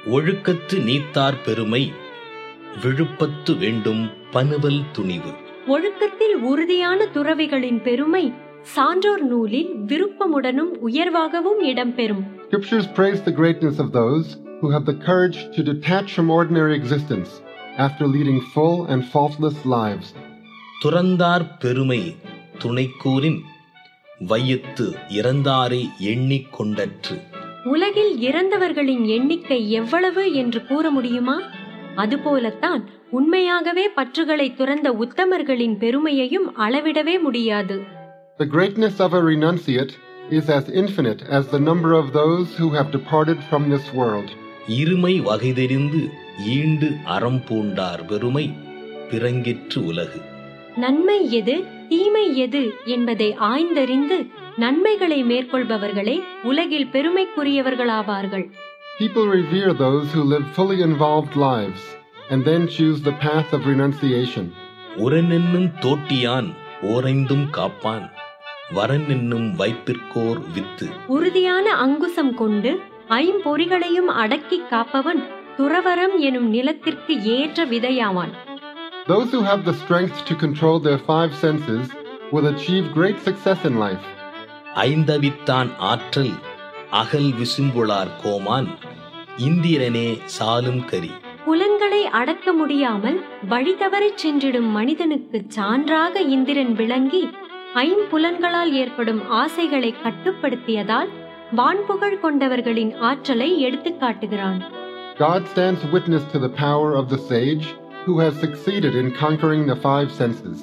ஒழுக்கத்து நீத்தார் பெருமை விழுப்பத்து வேண்டும் பனுவல் துணிவு ஒழுக்கத்தில் உறுதியான துறவிகளின் பெருமை சான்றோர் நூலில் விருப்பமுடனும் உயர்வாகவும் இடம்பெறும் Scriptures praise the greatness of those who have the courage to detach from ordinary existence after leading full and faultless lives. துறந்தார் பெருமை துணைக்கூறின் வையத்து இறந்தாரை எண்ணிக் கொண்டற்று உலகில் இறந்தவர்களின் எண்ணிக்கை எவ்வளவு என்று கூற முடியுமா அதுபோலத்தான் உண்மையாகவே பற்றுகளை துறந்த உத்தமர்களின் பெருமையையும் அளவிடவே முடியாது The greatness of a renunciate is as infinite as the number of those who have departed from this world. இருமை வகைதெரிந்து ஈண்டு அறம் பூண்டார் பெருமை பிறங்கிற்று உலகு நன்மை எது தீமை எது என்பதை ஆய்ந்தறிந்து நன்மைகளை மேற்கொள்பவர்களே உலகில் பெருமைக்குரியவர்களாவார்கள் People revere those who live fully involved lives and then choose the path of renunciation. உரனென்னும் தோட்டியான் ஓரைந்தும் காப்பான் வரனென்னும் வைப்பிற்கோர் வித்து உறுதியான அங்குசம் கொண்டு ஐம்பொறிகளையும் அடக்கிக் காப்பவன் துறவரம் எனும் நிலத்திற்கு ஏற்ற விதையாவான் Those who have the strength to control their five senses will achieve great success in life. ஐந்தவித்தான் ஆற்றல் அகல் விசும்புளார் கோமான் இந்திரனே சாலும் கரி புலன்களை அடக்க முடியாமல் வழி தவறிச் சென்றிடும் மனிதனுக்குச் சான்றாக இந்திரன் விளங்கி ஐம்புலன்களால் ஏற்படும் ஆசைகளை கட்டுப்படுத்தியதால் வான்புகழ் கொண்டவர்களின் ஆற்றலை எடுத்துக் காட்டுகிறான் God stands witness to the power of the sage who has succeeded in conquering the five senses.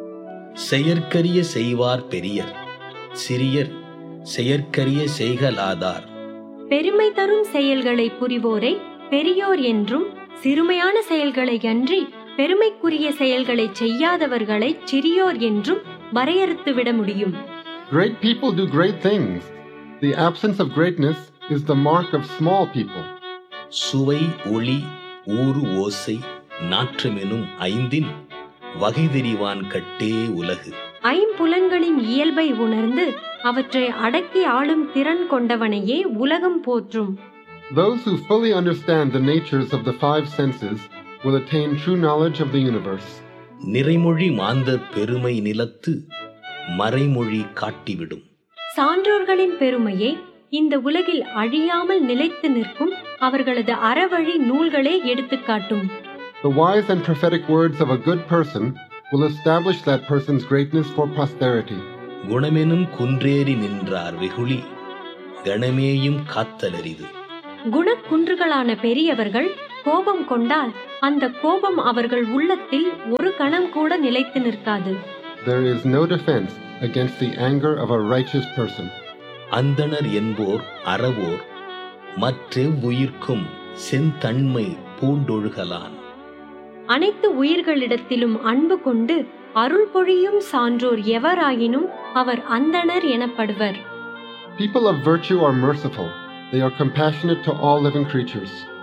செயற்கரிய செய்வார் பெரியர் சிறியர் செயற்கரிய செய்கலாதார் பெருமை தரும் செயல்களை புரிவோரை பெரியோர் என்றும் சிறுமையான செயல்களை அன்றி பெருமைக்குரிய செயல்களை செய்யாதவர்களை சிறியோர் என்றும் வரையறுத்துவிட முடியும் Great people do great things. The absence of greatness is the mark of small people. சுவை ஒளி ஊறு ஓசை நாற்றமெனும் ஐந்தின் வகைதெரிவான் கட்டே உலகு ஐம்புலன்களின் இயல்பை உணர்ந்து அவற்றை அடக்கி ஆளும் திறன் கொண்டவனையே உலகம் போற்றும் Those who fully understand the natures of the five senses will attain true knowledge of the universe. நிறைமொழி மாந்தர் பெருமை நிலத்து மறைமொழி காட்டிவிடும் சான்றோர்களின் பெருமையை இந்த உலகில் அழியாமல் நிலைத்து நிற்கும் அவர்களது அறவழி நூல்களே எடுத்துக்காட்டும் The wise and prophetic words of a good person will establish that person's greatness for posterity. குணமெனும் குன்றேறி நின்றார் வெகுளி கணமேயும் காத்தலரிது குணக்குன்றுகளான பெரியவர்கள் கோபம் கொண்டால் அந்த கோபம் அவர்கள் உள்ளத்தில் ஒரு கணம் கூட நிலைத்து நிற்காது There is no defense against the anger of a righteous person. அந்தணர் என்போர் அறவோர் மற்றெவ்வுயிர்க்கும் செந்தன்மை பூண்டொழுகலான் அனைத்து உயிர்களிடத்திலும் அன்பு கொண்டு அருள் பொழியும் சான்றோர் எவராயினும் அவர் அந்தணர் எனப்படுவர் People of virtue are merciful. They are compassionate to all living creatures.